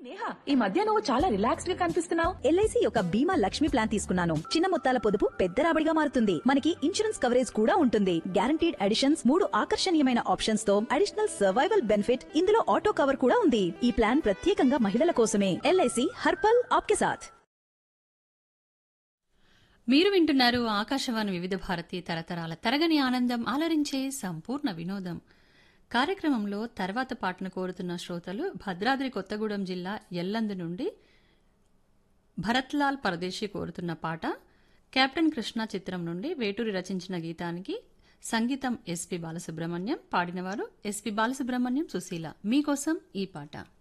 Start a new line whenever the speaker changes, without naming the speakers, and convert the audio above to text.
నేహా ఈ మధ్య నువ్వు చాలా రిలాక్స్డ్ గా కనిపిస్తున్నావు
ఎల్ఐసి యొక్క బీమా లక్ష్మి ప్లాన్ తీసుకున్నాను చిన్న మొత్తాల పొదుపు పెద్ద రాబడిగా మారుతుంది మనకి ఇన్సూరెన్స్ కవరేజ్ కూడా ఉంటుంది గ్యారంటీడ్ అడిషన్స్ మూడు ఆకర్షణీయమైన ఆప్షన్స్ తో అడిషనల్ సర్వైవల్ బెనిఫిట్ ఇందులో ఆటో కవర్ కూడా ఉంది ఈ ప్లాన్ ప్రత్యేకంగా మహిళల కోసమే ఎల్ఐసి హర్పల్ ఆప్కే సాథ్
మీరు వింటున్నారు ఆకాశవాణి వివిధ భారతి తరతరాల తరగని ఆనందం ఆలరించే సంపూర్ణ వినోదం కార్యక్రమంలో తర్వాత పాటను కోరుతున్న శ్రోతలు భద్రాద్రి కొత్తగూడెం జిల్లా ఎల్లందు నుండి భరత్లాల్ పరదేశీ కోరుతున్న పాట కెప్టెన్ కృష్ణ చిత్రం నుండి వేటూరి రచించిన గీతానికి సంగీతం ఎస్పి బాలసుబ్రహ్మణ్యం పాడినవారు ఎస్పి బాలసుబ్రహ్మణ్యం సుశీల మీకోసం ఈ పాట